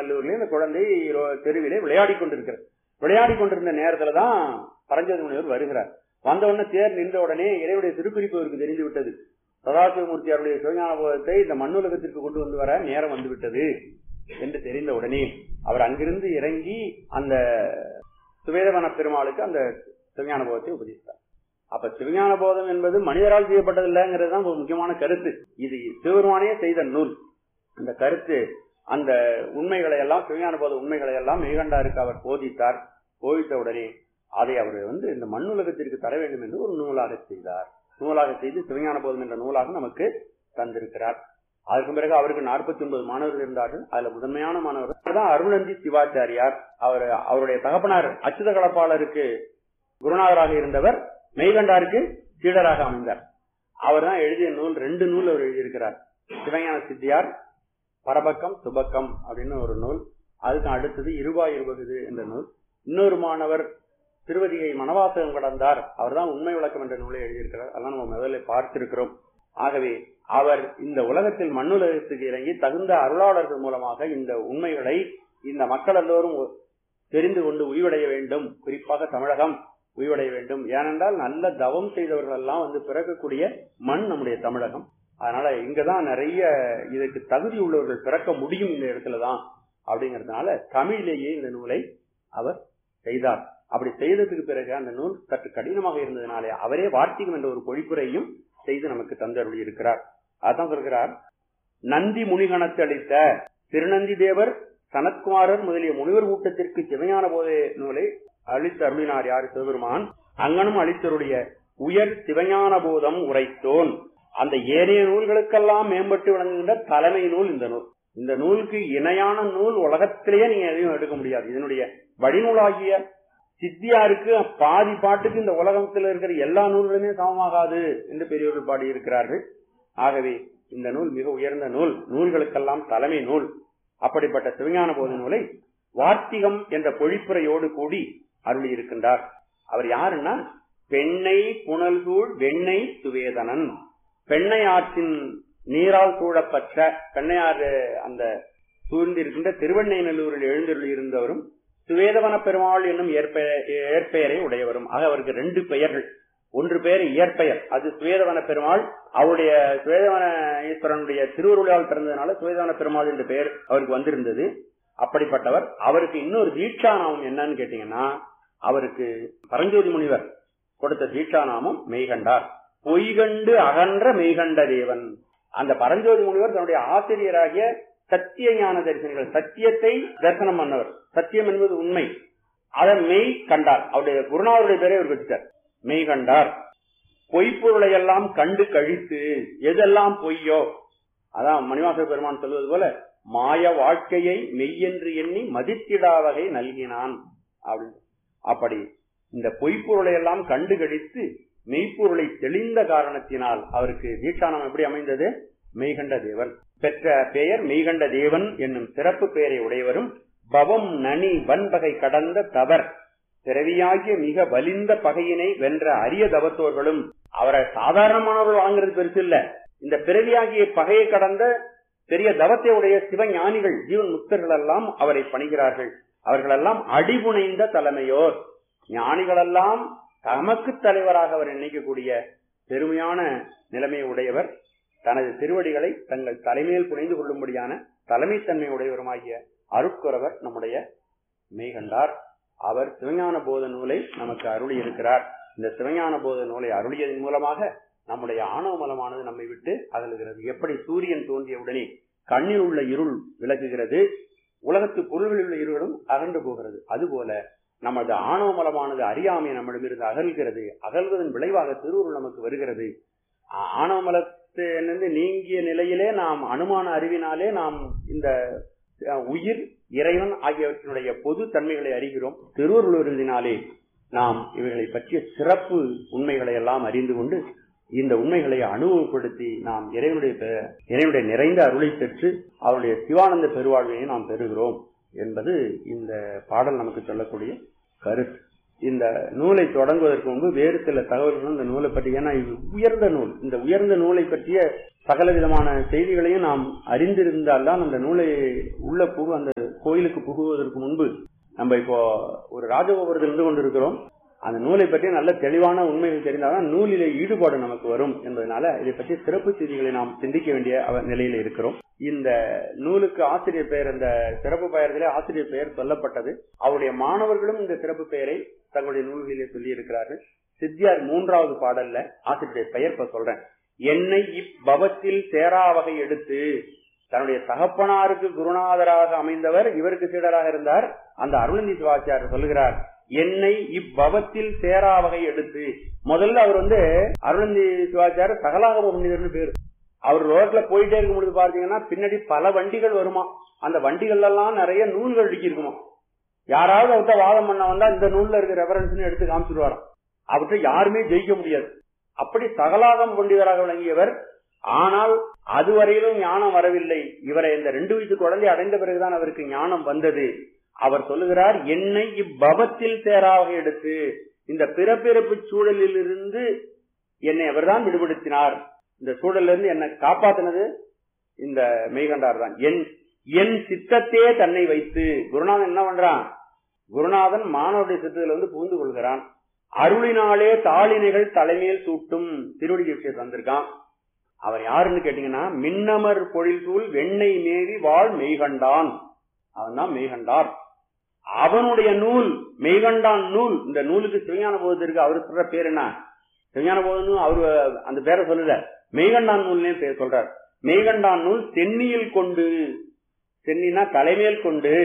நல்லூர்ல இந்த குழந்தை ரோ- தெருவிலே விளையாடி கொண்டிருக்கிறது விளையாடி கொண்டிருந்த நேரத்துல தான் பரஞ்சோதி முனிவர் வருகிறார் வந்த உடனே தேர் நின்ற உடனே இறைவனுடைய திருக்குறிப்பு அவருக்கு தெரிந்து விட்டது சதாசிவமூர்த்தி அவருடைய சிவஞான போதத்தை இந்த மண்ணுலகத்திற்கு கொண்டு வந்து வர நேரம் வந்து விட்டது என்று தெரிந்த உடனே அவர் அங்கிருந்து இறங்கி அந்த சுவேதவன பெருமாளுக்கு அந்த சிவஞான போதத்தை உபதேசித்தார் அப்ப சிவஞான போதம் என்பது மனிதரால் செய்யப்பட்டது இல்லைங்கிறது தான் ஒரு முக்கியமான கருத்து இது சிவபெருமானே செய்த நூல் அந்த கருத்து அந்த உண்மைகளை எல்லாம் சிவஞான போத உண்மைகளை எல்லாம் மெய்கண்டாருக்கு அவர் போதித்தார் போதித்த உடனே அதை அவர் வந்து இந்த மண்ணுலகத்திற்கு தர வேண்டும் என்று ஒரு நூலாக செய்தார் நூலாக செய்து சிவஞான போதம் என்ற நூலாக நமக்கு தந்திருக்கிறார் அதற்கு பிறகு அவருக்கு நாற்பத்தி ஒன்பது மாணவர்கள் இருந்தார்கள் அதுல முதன்மையான மாணவர் தான் அருணந்தி சிவாச்சாரியார் அவர் அவருடைய தகப்பனார் அச்சுத கலப்பாளருக்கு குருநாதராக இருந்தவர் மெய்கண்டாருக்கு சீடராக அமைந்தார் அவர் தான் எழுதிய நூல் ரெண்டு நூல் அவர் எழுதியிருக்கிறார் சிவஞான சித்தியார் பரபக்கம் சுபக்கம் அப்படின்னு ஒரு நூல் அதுக்கு அடுத்தது இருபா இருபகுது என்ற நூல் இன்னொரு மாணவர் திருவதிகை மனவாசகம் கடந்தார் அவர்தான் உண்மை விளக்கம் என்ற நூலை எழுதியிருக்கிறார் அதெல்லாம் நம்ம முதல்ல பார்த்திருக்கிறோம் ஆகவே அவர் இந்த உலகத்தில் மண்ணுலகத்துக்கு இறங்கி தகுந்த அருளாளர்கள் மூலமாக இந்த உண்மைகளை இந்த மக்கள் எல்லோரும் தெரிந்து கொண்டு உய்வடைய வேண்டும் குறிப்பாக தமிழகம் உய்வடைய வேண்டும் ஏனென்றால் நல்ல தவம் செய்தவர்கள் எல்லாம் வந்து பிறக்கக்கூடிய மண் நம்முடைய தமிழகம் அதனால இங்கதான் நிறைய இதற்கு தகுதி உள்ளவர்கள் பிறக்க முடியும் இந்த இடத்துலதான் அப்படிங்கறதுனால தமிழிலேயே இந்த நூலை அவர் செய்தார் அப்படி செய்ததுக்கு பிறகு அந்த நூல் சற்று கடினமாக இருந்ததுனாலே அவரே வார்த்திகம் என்ற ஒரு பொழிப்புரையும் செய்து நமக்கு தந்தருளி இருக்கிறார் அதான் சொல்கிறார் நந்தி முனிகணத்து அளித்த திருநந்தி தேவர் சனத்குமாரர் முதலிய முனிவர் கூட்டத்திற்கு சிவஞான போதை நூலை அளித்து அருளினார் யார் சிவபெருமான் அங்கனும் அளித்தருடைய உயர் சிவஞான போதம் உரைத்தோன் அந்த ஏனைய நூல்களுக்கெல்லாம் மேம்பட்டு விளங்குகின்ற தலைமை நூல் இந்த நூல் இந்த நூலுக்கு இணையான நூல் உலகத்திலேயே நீங்க எதையும் எடுக்க முடியாது இதனுடைய வழிநூலாகிய சித்தியாருக்கு பாதி பாட்டுக்கு இந்த உலகத்தில் இருக்கிற எல்லா நூல்களுமே சமமாகாது என்று பெரியவர்கள் பாடி இருக்கிறார்கள் ஆகவே இந்த நூல் மிக உயர்ந்த நூல் நூல்களுக்கெல்லாம் தலைமை நூல் அப்படிப்பட்ட சிவஞான போத நூலை வார்த்திகம் என்ற பொழிப்புரையோடு கூடி அருளி இருக்கின்றார் அவர் யாருன்னா பெண்ணை புனல்கூழ் வெண்ணை சுவேதனன் பெண்ணை ஆற்றின் நீரால் சூழப்பட்ட பெண்ணையாறு அந்த சூழ்ந்திருக்கின்ற திருவெண்ணைநல்லூரில் எழுந்தருளி இருந்தவரும் சுவேதவன பெருமாள் என்னும் ஏற்பெயரை உடையவரும் ஆக அவருக்கு ரெண்டு பெயர்கள் ஒன்று பெயர் இயற்பெயர் அது சுவேதவன பெருமாள் அவருடைய சுவேதவன ஈஸ்வரனுடைய திருவுருளால் பிறந்ததுனால சுவேதவன பெருமாள் என்ற பெயர் அவருக்கு வந்திருந்தது அப்படிப்பட்டவர் அவருக்கு இன்னொரு தீட்சா நாமம் என்னன்னு கேட்டீங்கன்னா அவருக்கு பரஞ்சோதி முனிவர் கொடுத்த தீட்சா நாமம் மெய்கண்டார் பொய்கண்டு அகன்ற மெய்கண்ட தேவன் அந்த பரஞ்சோதி முனிவர் தன்னுடைய ஆசிரியராகிய சத்திய ஞான தரிசனிகள் சத்தியத்தை தரிசனம் பண்ணவர் சத்தியம் என்பது உண்மை அதை மெய் கண்டார் அவருடைய குருநாதருடைய பேரை அவர் வச்சுட்டார் மெய் கண்டார் பொய்ப்பொருளை எல்லாம் கண்டு கழித்து எதெல்லாம் பொய்யோ அதான் மணிவாச பெருமான் சொல்வது போல மாய வாழ்க்கையை மெய்யென்று எண்ணி மதித்திடா வகை நல்கினான் அப்படின்னு அப்படி இந்த பொய்ப்பொருளை எல்லாம் கண்டு கழித்து மெய்ப்பொருளை தெளிந்த காரணத்தினால் அவருக்கு தீட்சானம் எப்படி அமைந்தது மெய்கண்ட தேவன் பெற்ற பெயர் மெய்கண்ட தேவன் என்னும் சிறப்பு பெயரை உடையவரும் பவம் நனி வன்பகை கடந்த தவர் பிறவியாகிய மிக வலிந்த பகையினை வென்ற அரிய தவத்தோர்களும் அவரை சாதாரணமானவர்கள் வாங்குறது பெருசு இல்ல இந்த பிறவியாகிய பகையை கடந்த பெரிய தவத்தை உடைய சிவஞானிகள் ஜீவன் முக்தர்கள் எல்லாம் அவரை பணிகிறார்கள் அவர்களெல்லாம் அடிபுனைந்த தலைமையோர் ஞானிகளெல்லாம் தமக்கு தலைவராக அவர் நினைக்கக்கூடிய பெருமையான நிலைமையை உடையவர் தனது திருவடிகளை தங்கள் தலைமையில் புனைந்து கொள்ளும்படியான தலைமைத்தன்மை உடையவருமாகிய அருட்குறவர் நம்முடைய மெய்கண்டார் அவர் சிவஞான போத நூலை நமக்கு அருளி இருக்கிறார் இந்த சிவஞான போத நூலை அருளியதன் மூலமாக நம்முடைய ஆணவ மலமானது நம்மை விட்டு அகலுகிறது எப்படி சூரியன் தோன்றிய உடனே கண்ணில் உள்ள இருள் விலகுகிறது உலகத்து பொருள்களில் உள்ள இருளும் அகன்று போகிறது அதுபோல நமது ஆணவ மலமானது அறியாமை நம்மிடமிருந்து அகல்கிறது அகல்வதன் விளைவாக திருவுருள் நமக்கு வருகிறது ஆணவ மலத்திலிருந்து நீங்கிய நிலையிலே நாம் அனுமான அறிவினாலே நாம் இந்த உயிர் இறைவன் ஆகியவற்றினுடைய பொது தன்மைகளை அறிகிறோம் திருவருளினாலே நாம் இவைகளை பற்றிய சிறப்பு உண்மைகளை எல்லாம் அறிந்து கொண்டு இந்த உண்மைகளை அனுபவப்படுத்தி நாம் இறைவனுடைய இறைவனுடைய நிறைந்த அருளை பெற்று அவருடைய சிவானந்த பெருவாழ்வையை நாம் பெறுகிறோம் என்பது இந்த பாடல் நமக்கு சொல்லக்கூடிய கருத்து இந்த நூலை தொடங்குவதற்கு முன்பு வேறு சில தகவல்கள் இந்த நூலை பற்றி ஏன்னா இது உயர்ந்த நூல் இந்த உயர்ந்த நூலை பற்றிய சகல விதமான செய்திகளையும் நாம் அறிந்திருந்தால்தான் அந்த நூலை உள்ள பூ அந்த கோயிலுக்கு புகுவதற்கு முன்பு நம்ம இப்போ ஒரு ராஜகோபுரத்தில் இருந்து கொண்டிருக்கிறோம் அந்த நூலை பற்றி நல்ல தெளிவான உண்மைகள் தெரிந்தால்தான் நூலிலே ஈடுபாடு நமக்கு வரும் என்பதனால இதை பற்றி சிறப்பு செய்திகளை நாம் சிந்திக்க வேண்டிய அவ- நிலையில இருக்கிறோம் இந்த நூலுக்கு ஆசிரியர் பெயர் அந்த சிறப்பு பெயர்களே ஆசிரியர் பெயர் சொல்லப்பட்டது அவருடைய மாணவர்களும் இந்த சிறப்பு பெயரை தங்களுடைய நூல்களிலே சொல்லி இருக்கிறார்கள் சித்தியார் மூன்றாவது பாடல்ல ஆசிரியருடைய பெயர் இப்ப சொல்றேன் என்னை இப்பவத்தில் சேரா வகை எடுத்து தன்னுடைய தகப்பனாருக்கு குருநாதராக அமைந்தவர் இவருக்கு சீடராக இருந்தார் அந்த அருளந்தி சிவாச்சாரியர் சொல்லுகிறார் என்னை இப்பவத்தில் சேரா வகை எடுத்து முதல்ல அவர் வந்து அருளந்தி சிவாச்சாரியர் சகலாகம புனிதர்னு பேரு அவர் ரோட்ல போயிட்டே இருக்கும் பொழுது பாத்தீங்கன்னா பின்னாடி பல வண்டிகள் வருமா அந்த வண்டிகள் எல்லாம் நிறைய நூல்கள் அடுக்கி இருக்குமா யாராவது அவர்கிட்ட வாதம் பண்ண வந்தா இந்த நூல்ல இருக்க ரெஃபரன்ஸ் எடுத்து காமிச்சிருவாராம் அவர்கிட்ட யாருமே ஜெயிக்க முடியாது அப்படி சகலாகம் பண்டிதராக விளங்கியவர் ஆனால் அதுவரையிலும் ஞானம் வரவில்லை இவரை இந்த ரெண்டு வயசு குழந்தை அடைந்த பிறகுதான் அவருக்கு ஞானம் வந்தது அவர் சொல்லுகிறார் என்னை இப்பவத்தில் சேராக எடுத்து இந்த பிறப்பிறப்பு சூழலில் இருந்து என்னை அவர்தான் விடுபடுத்தினார் இந்த சூழல்ல இருந்து என்னை காப்பாத்தினது இந்த மெய்கண்டார் தான் என் என் சித்தத்தே தன்னை வைத்து குருநாதன் என்ன பண்றான் குருநாதன் மாணவருடைய சித்தத்தில் வந்து புகுந்து கொள்கிறான் அருளினாலே தாளினைகள் தலைமையில் சூட்டும் திருவடி விஷயத்தை வந்திருக்கான் அவர் யாருன்னு கேட்டீங்கன்னா மின்னமர் பொழில் சூழ் வெண்ணெய் மேவி வாழ் மெய்கண்டான் அவன் தான் மெய்கண்டார் அவனுடைய நூல் மெய்கண்டான் நூல் இந்த நூலுக்கு சிவஞான போதத்திற்கு அவர் சொல்ற பேர் என்ன சிவஞான போதனும் அவரு அந்த பேரை சொல்லல மெய்கண்டான் நூல்னே பேர் சொல்றார் மெய்கண்டான் நூல் சென்னியில் கொண்டு சென்னினா தலைமையில் கொண்டு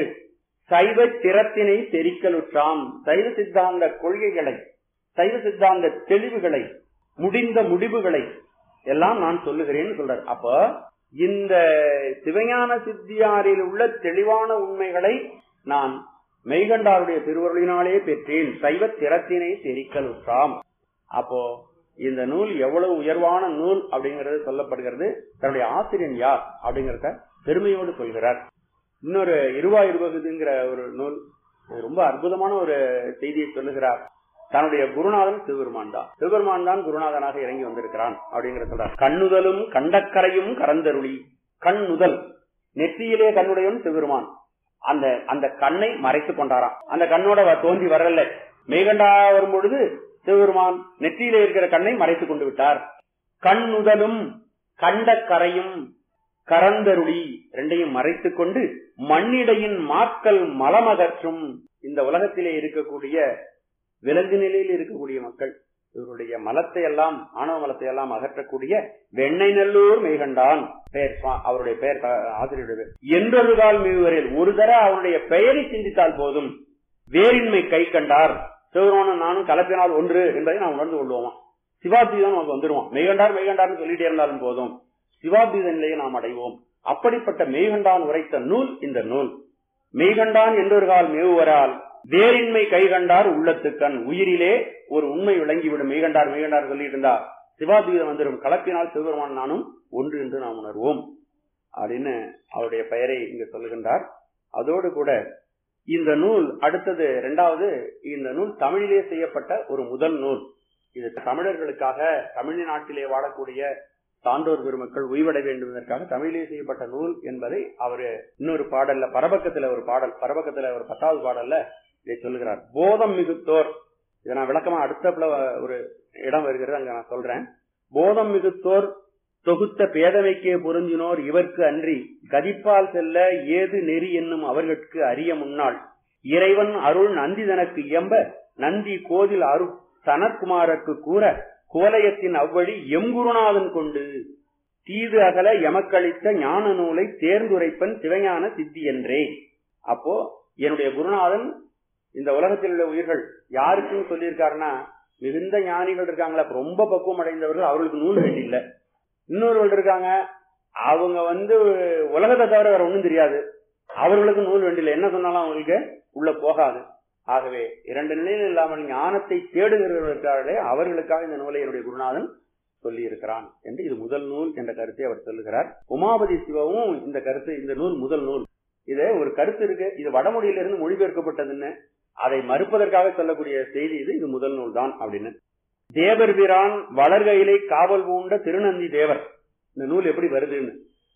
சைவ திறத்தினை தெரிக்கலுற்றாம் சைவ சித்தாந்த கொள்கைகளை சைவ சித்தாந்த தெளிவுகளை முடிந்த முடிவுகளை எல்லாம் நான் சொல்லுகிறேன்னு சொல்றார் அப்ப இந்த சிவஞான சித்தியாரில் உள்ள தெளிவான உண்மைகளை நான் மெய்கண்டாருடைய திருவருளினாலே பெற்றேன் சைவ திறத்தினை தெரிக்கலுற்றாம் அப்போ இந்த நூல் எவ்வளவு உயர்வான நூல் அப்படிங்கறது சொல்லப்படுகிறது தன்னுடைய ஆசிரியன் யார் அப்படிங்கறத பெருமையோடு சொல்கிறார் இன்னொரு இருவா இருபகுதுங்கிற ஒரு நூல் இது ரொம்ப அற்புதமான ஒரு செய்தியை சொல்லுகிறார் தன்னுடைய குருநாதன் சிவபெருமான் தான் சிவபெருமான் தான் குருநாதனாக இறங்கி வந்திருக்கிறான் அப்படிங்கிற சொல்றார் கண்ணுதலும் கண்டக்கரையும் கரந்தருளி கண்ணுதல் நெற்றியிலே கண்ணுடையவன் சிவபெருமான் அந்த அந்த கண்ணை மறைத்துக் கொண்டாராம் அந்த கண்ணோட அவர் தோன்றி வரல மேகண்டா வரும் பொழுது சிவபெருமான் நெற்றியிலே இருக்கிற கண்ணை மறைத்துக் கொண்டு விட்டார் கண்ணுதலும் கண்டக்கரையும் கரந்தருளி ரெண்டையும் மறைத்துக் கொண்டு மண்ணிடையின் மாக்கள் மலமகற்றும் இந்த உலகத்திலே இருக்கக்கூடிய விலங்கு நிலையில் இருக்கக்கூடிய மக்கள் இவருடைய மலத்தை எல்லாம் ஆணவ மலத்தை எல்லாம் அகற்றக்கூடிய வெண்ணெய் நல்லூர் மெய்கண்டான் பெயர் சுவா- அவருடைய பெயர் த- ஆசிரியருடைய பெயர் என்றொரு கால் மீவரில் ஒரு தர அவருடைய பெயரை சிந்தித்தால் போதும் வேரின்மை கை கண்டார் சிவபெருமானும் நானும் கலப்பினால் ஒன்று என்பதை நாம் உணர்ந்து கொள்வோமா சிவாத்வீதம் நமக்கு வந்துருவோம் மெய்கண்டார் மெய்கண்டார்னு சொல்லிட்டே இருந்தாலும் போதும் சிவாத்வீத நிலையை நாம் அடைவோம் அப்படிப்பட்ட மெய்கண்டான் உரைத்த நூல் இந்த நூல் மெய்கண்டான் என்றொரு கால் மேவுவரால் வேரின்மை கைகண்டார் உள்ளத்துக்கண் உயிரிலே ஒரு உண்மை விளங்கிவிடும் மெய்கண்டார் மெய்கண்டார் சொல்லிட்டு இருந்தா சிவாத்வீதம் வந்துடும் கலப்பினால் சிவபெருமான் நானும் ஒன்று என்று நாம் உணர்வோம் அப்படின்னு அவருடைய பெயரை இங்கு சொல்லுகின்றார் அதோடு கூட இந்த நூல் அடுத்தது இரண்டாவது இந்த நூல் தமிழிலே செய்யப்பட்ட ஒரு முதல் நூல் இது தமிழர்களுக்காக தமிழ்நாட்டிலே வாழக்கூடிய சான்றோர் பெருமக்கள் உய்வடை வேண்டும் என்பதற்காக தமிழிலே செய்யப்பட்ட நூல் என்பதை அவர் இன்னொரு பாடல்ல பரபக்கத்துல ஒரு பாடல் பரபக்கத்துல ஒரு பத்தாவது பாடல்ல இதை சொல்லுகிறார் போதம் மிகுத்தோர் இதை நான் விளக்கமா அடுத்தப்புல ஒரு இடம் வருகிறது அங்க நான் சொல்றேன் போதம் மிகுத்தோர் தொகுத்த பேதமைக்கே பொருந்தினோர் இவர்க்கு அன்றி கதிப்பால் செல்ல ஏது நெறி என்னும் அவர்களுக்கு அறிய முன்னாள் இறைவன் அருள் நந்தி தனக்கு இயம்ப நந்தி கோதில் அருள் சனத்குமாரருக்கு கூற கோலயத்தின் அவ்வழி எங்குருநாதன் கொண்டு தீது அகல எமக்களித்த ஞான நூலை தேர்ந்துரைப்பன் சிவஞான சித்தி என்றே அப்போ என்னுடைய குருநாதன் இந்த உலகத்தில் உள்ள உயிர்கள் யாருக்கும் சொல்லியிருக்காருன்னா மிகுந்த ஞானிகள் இருக்காங்களா ரொம்ப பக்குவம் அடைந்தவர்கள் அவர்களுக்கு நூல் வேண்டியில்லை இன்னொருவர்கள் இருக்காங்க அவங்க வந்து உலகத்தை தவிர வேற ஒண்ணும் தெரியாது அவர்களுக்கு நூல் வேண்டியில்லை என்ன சொன்னாலும் அவங்களுக்கு உள்ள போகாது ஆகவே இரண்டு நிலையில் இல்லாமல் ஞானத்தை தேடுகிறவர்களுக்காக அவர்களுக்காக இந்த நூலை என்னுடைய குருநாதன் சொல்லி இருக்கிறான் என்று இது முதல் நூல் என்ற கருத்தை அவர் சொல்லுகிறார் உமாபதி சிவவும் இந்த கருத்து இந்த நூல் முதல் நூல் இது ஒரு கருத்து இருக்கு இது வடமொழியிலிருந்து மொழிபெயர்க்கப்பட்டதுன்னு அதை மறுப்பதற்காக சொல்லக்கூடிய செய்தி இது இது முதல் நூல் தான் அப்படின்னு தேவர் பிரான் வளர்கையிலே காவல் பூண்ட திருநந்தி தேவர் இந்த நூல் எப்படி வருதுன்னு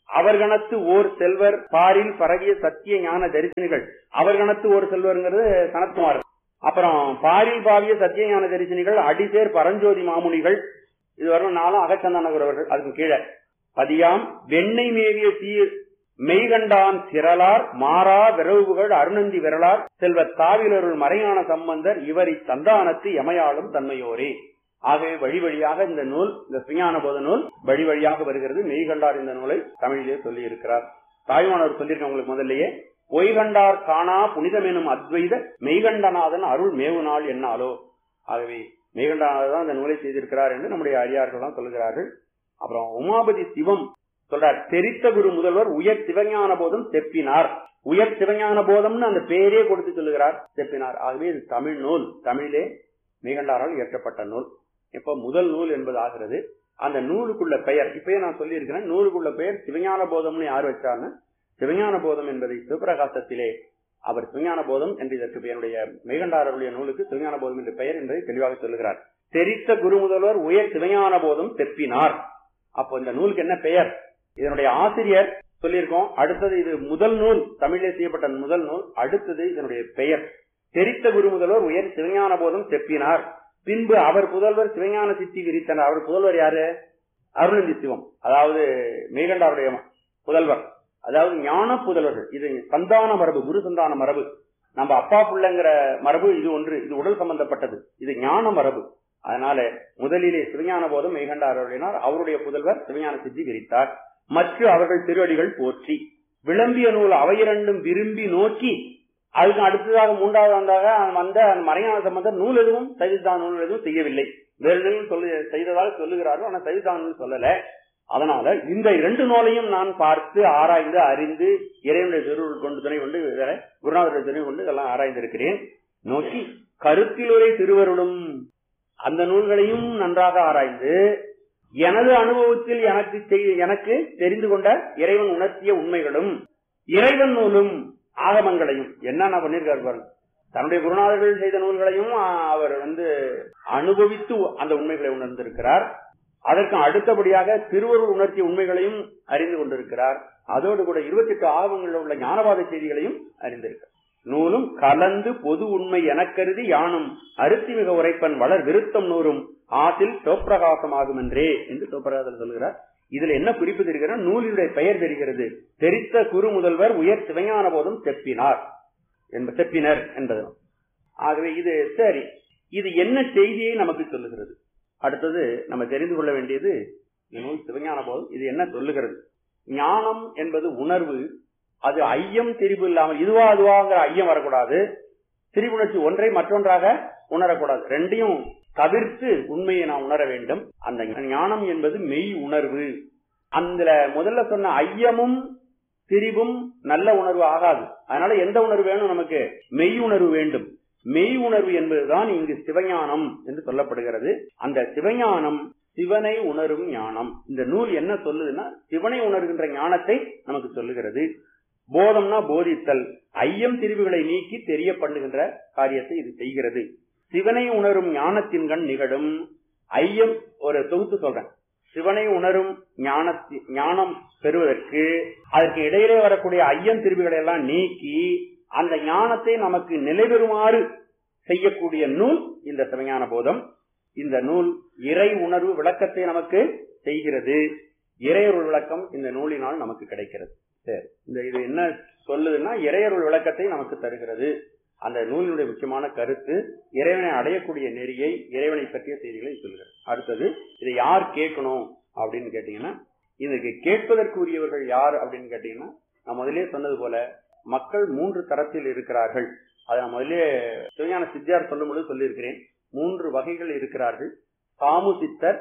அவர்கணத்து ஓர் செல்வர் பாரில் பரவிய சத்திய ஞான தரிசனிகள் அவர்கணத்து ஓர் செல்வர்ங்கிறது சனத்குமார் அப்புறம் பாரில் பாவிய சத்திய ஞான தரிசனிகள் அடிசேர் பரஞ்சோதி மாமுனிகள் இது வரும் நாளும் அகச்சந்தானகர் அவர்கள் அதுக்கு கீழே பதியாம் வெண்ணெய் மேவிய சீர் மெய்கண்டான் திரளார் மாறா விரவுகள் அருணந்தி விரலார் செல்வ தாவிலருள் மறையான சம்பந்தர் இவர் இச்சந்தானத்து எமையாளும் தன்மையோரே ஆகவே வழி வழியாக இந்த நூல் இந்த சுஞான போத நூல் வழி வழியாக வருகிறது மெய்கண்டார் இந்த நூலை தமிழிலே சொல்லி இருக்கிறார் தாய்மானவர் சொல்லியிருக்க உங்களுக்கு முதல்லயே பொய்கண்டார் காணா புனிதமெனும் அத்வைத மெய்கண்டநாதன் அருள் மேவு நாள் என்னாலோ ஆகவே மெய்கண்டநாதன் தான் இந்த நூலை செய்திருக்கிறார் என்று நம்முடைய அடியார்கள் தான் சொல்லுகிறார்கள் அப்புறம் உமாபதி சிவம் சொல்றார் தெரித்த குரு முதல்வர் உயர் சிவஞான போதம் தெப்பினார் உயர் சிவஞான போதம்னு அந்த பேரே கொடுத்து சொல்லுகிறார் தெப்பினார் ஆகவே இது தமிழ் நூல் தமிழிலே மெய்கண்டாரால் இயற்றப்பட்ட நூல் இப்ப முதல் நூல் என்பது ஆகிறது அந்த நூலுக்குள்ள பெயர் இப்பயே நான் சொல்லியிருக்கிறேன் நூலுக்குள்ள பெயர் சிவஞான போதம்னு யார் வச்சார்னு சிவஞான போதம் என்பதை சிவபிரகாசத்திலே அவர் சிவஞான போதம் என்று இதற்கு என்னுடைய மெய்கண்டாரருடைய நூலுக்கு சிவஞான போதம் என்று பெயர் என்பதை தெளிவாக சொல்லுகிறார் தெரித்த குரு முதல்வர் உயர் சிவஞான போதம் தெப்பினார் அப்போ இந்த நூலுக்கு என்ன பெயர் இதனுடைய ஆசிரியர் சொல்லியிருக்கோம் அடுத்தது இது முதல் நூல் தமிழிலே செய்யப்பட்ட முதல் நூல் அடுத்தது இதனுடைய பெயர் தெரித்த குரு முதல்வர் உயர் சிவஞான போதம் தெப்பினார் பின்பு அவர் புதல்வர் சிவஞான சித்தி விரித்தனர் அவர் புதல்வர் யாரு அருணந்தி சிவம் அதாவது மேகண்டாருடைய புதல்வர் அதாவது ஞான புதல்வர்கள் இது சந்தான மரபு குரு சந்தான மரபு நம்ம அப்பா புள்ளங்கிற மரபு இது ஒன்று இது உடல் சம்பந்தப்பட்டது இது ஞான மரபு அதனால முதலிலே சிவஞான போதம் மேகண்டார் அருளினார் அவருடைய புதல்வர் சிவஞான சித்தி விரித்தார் மற்ற அவர்கள் திருவடிகள் போற்றி விளம்பிய நூல் அவையிரண்டும் விரும்பி நோக்கி அதுக்கு அடுத்ததாக மூன்றாவது வந்தாக வந்த அந்த மறையான சம்பந்தர் நூல் எதுவும் சைதிதான் நூல் எதுவும் செய்யவில்லை வேறு சொல்லு செய்ததாக சொல்லுகிறார்கள் ஆனால் சைதிதான் நூல் சொல்லல அதனால இந்த இரண்டு நூலையும் நான் பார்த்து ஆராய்ந்து அறிந்து இறைவனுடைய திருவுள் கொண்டு துணை கொண்டு குருநாதருடைய துணை கொண்டு இதெல்லாம் ஆராய்ந்திருக்கிறேன் நோக்கி கருத்திலுரை திருவருளும் அந்த நூல்களையும் நன்றாக ஆராய்ந்து எனது அனுபவத்தில் எனக்கு எனக்கு தெரிந்து கொண்ட இறைவன் உணர்த்திய உண்மைகளும் இறைவன் நூலும் ஆகமங்களையும் என்னென்ன பண்ணிருக்காரு பாருங்க தன்னுடைய குருநாதர்கள் செய்த நூல்களையும் அவர் வந்து அனுபவித்து அந்த உண்மைகளை உணர்ந்திருக்கிறார் அதற்கு அடுத்தபடியாக திருவருள் உணர்த்திய உண்மைகளையும் அறிந்து கொண்டிருக்கிறார் அதோடு கூட இருபத்தி எட்டு ஆகமங்களில் உள்ள ஞானவாத செய்திகளையும் அறிந்திருக்கிறார் நூலும் கலந்து பொது உண்மை எனக்கருதி யானும் அருத்தி மிக உரைப்பன் வளர் விருத்தம் நூறும் ஆசில் சிவப்பிரகாசமாகும் என்றே என்று சிவப்பிரகாசம் சொல்கிறார் இதுல என்ன குறிப்பு தெரிகிறது நூலினுடைய பெயர் தெரிகிறது தெரித்த குரு முதல்வர் உயர் சிவஞான போதும் செப்பினார் என்ப செப்பினர் என்பது ஆகவே இது சரி இது என்ன செய்தியை நமக்கு சொல்லுகிறது அடுத்தது நம்ம தெரிந்து கொள்ள வேண்டியது நூல் சிவஞான போதும் இது என்ன சொல்லுகிறது ஞானம் என்பது உணர்வு அது ஐயம் திரிவு இல்லாமல் இதுவா அதுவாங்கிற ஐயம் வரக்கூடாது திரிவுணர்ச்சி ஒன்றை மற்றொன்றாக உணரக்கூடாது ரெண்டையும் தவிர்த்து உண்மையை நாம் உணர வேண்டும் அந்த ஞானம் என்பது மெய் உணர்வு அந்த முதல்ல சொன்ன ஐயமும் திரிவும் நல்ல உணர்வு ஆகாது அதனால எந்த உணர்வு வேணும் நமக்கு மெய் உணர்வு வேண்டும் மெய் உணர்வு என்பதுதான் இங்கு சிவஞானம் என்று சொல்லப்படுகிறது அந்த சிவஞானம் சிவனை உணரும் ஞானம் இந்த நூல் என்ன சொல்லுதுன்னா சிவனை உணர்கின்ற ஞானத்தை நமக்கு சொல்லுகிறது போதம்னா போதித்தல் ஐயம் திரிவுகளை நீக்கி தெரிய பண்ணுகின்ற காரியத்தை இது செய்கிறது சிவனை உணரும் ஞானத்தின் கண் நிகழும் ஐயம் ஒரு தொகுத்து சொல்றேன் சிவனை உணரும் ஞானத்தி ஞானம் பெறுவதற்கு அதற்கு இடையிலே வரக்கூடிய ஐயம் திரிவுகளை எல்லாம் நீக்கி அந்த ஞானத்தை நமக்கு நிலைபெறுமாறு செய்யக்கூடிய நூல் இந்த சிவஞான போதம் இந்த நூல் இறை உணர்வு விளக்கத்தை நமக்கு செய்கிறது இறையருள் விளக்கம் இந்த நூலினால் நமக்கு கிடைக்கிறது சரி இந்த இது என்ன சொல்லுதுன்னா இறையருள் விளக்கத்தை நமக்கு தருகிறது அந்த நூலினுடைய முக்கியமான கருத்து இறைவனை அடையக்கூடிய நெறியை இறைவனை பற்றிய செய்திகளை சொல்கிறது அடுத்தது இதை யார் கேட்கணும் அப்படின்னு கேட்டீங்கன்னா இதுக்கு கேட்பதற்குரியவர்கள் யார் அப்படின்னு கேட்டீங்கன்னா நான் முதலே சொன்னது போல மக்கள் மூன்று தரத்தில் இருக்கிறார்கள் அதை நான் முதலே சிவஞான சித்தியார் சொல்லும் பொழுது சொல்லியிருக்கிறேன் மூன்று வகைகள் இருக்கிறார்கள் சாமு சித்தர்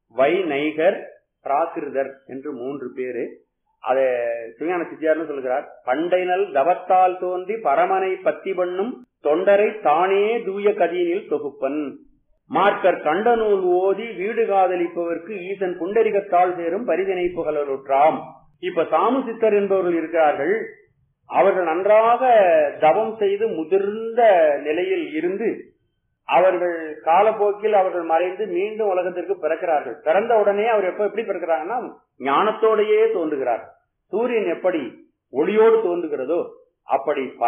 வைநைகர் பிராகிருதர் என்று மூன்று பேரு அதை சிவஞான சித்தியார்னு சொல்லுகிறார் பண்டைனல் தவத்தால் தோன்றி பரமனை பத்தி பண்ணும் தொண்டரை தானே தூய கதியினில் தொகுப்பன் மார்க்கர் கண்ட நூல் ஓதி வீடு காதலிப்பவர்க்கு ஈசன் புண்டரிகத்தால் சேரும் பரிதினை புகழலுற்றாம் இப்ப சாமு சித்தர் என்பவர்கள் இருக்கிறார்கள் அவர்கள் நன்றாக தவம் செய்து முதிர்ந்த நிலையில் இருந்து அவர்கள் காலப்போக்கில் அவர்கள் மறைந்து மீண்டும் உலகத்திற்கு பிறக்கிறார்கள் பிறந்த உடனே அவர் எப்ப எப்படி பிறக்கிறாங்கன்னா ஞானத்தோடையே தோன்றுகிறார் சூரியன் எப்படி ஒளியோடு தோன்றுகிறதோ அப்படி